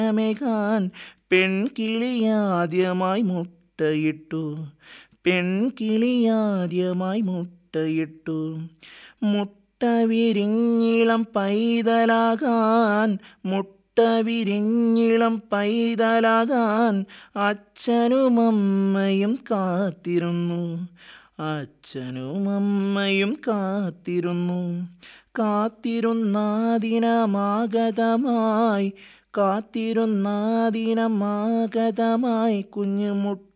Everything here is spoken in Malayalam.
മേഘാൻ പെൺകിളിയാദ്യമായി മുട്ടയിട്ടു പെൺകിളിയാദ്യമായി മുട്ടയിട്ടു മുട്ട വിരിഞ്ഞിളം പൈതലാകാൻ മുട്ട വിരിഞ്ഞിളം പൈതലാകാൻ അച്ഛനും അമ്മയും കാത്തിരുന്നു അച്ഛനും അമ്മയും കാത്തിരുന്നു കാത്തിരുന്നാദിനമാഗതമായി കാത്തിരുന്നാദിനമാഗതമായി കുഞ്ഞു മുട്ട